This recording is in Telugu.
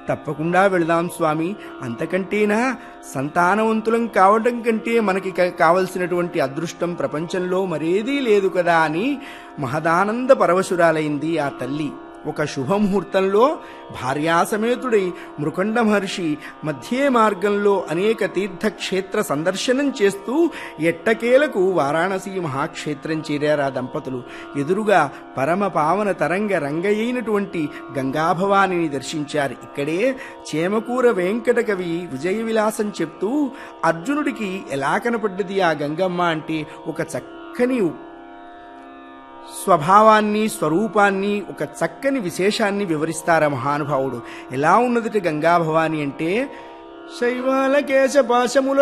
తప్పకుండా వెళదాం స్వామి అంతకంటేనా సంతానవంతులం కావడం కంటే మనకి క- కావలసినటువంటి అదృష్టం ప్రపంచంలో మరేదీ లేదు కదా అని మహదానంద పరవశురాలైంది ఆ తల్లి ఒక శుభముహూర్తంలో భార్యాసమేతుడై మృకండ మహర్షి మధ్యే మార్గంలో అనేక తీర్థక్షేత్ర సందర్శనం చేస్తూ ఎట్టకేలకు వారాణసి మహాక్షేత్రం చేరారు ఆ దంపతులు ఎదురుగా పరమ పావన తరంగ రంగయ్యైనటువంటి గంగాభవానిని దర్శించారు ఇక్కడే చేమకూర వెంకట కవి విజయ విలాసం చెప్తూ అర్జునుడికి ఎలా కనపడ్డది ఆ గంగమ్మ అంటే ఒక చక్కని స్వభావాన్ని స్వరూపాన్ని ఒక చక్కని విశేషాన్ని వివరిస్తారా మహానుభావుడు ఎలా ఉన్నదిట గంగా భవాని అంటే శైవాల కేశ పాశముల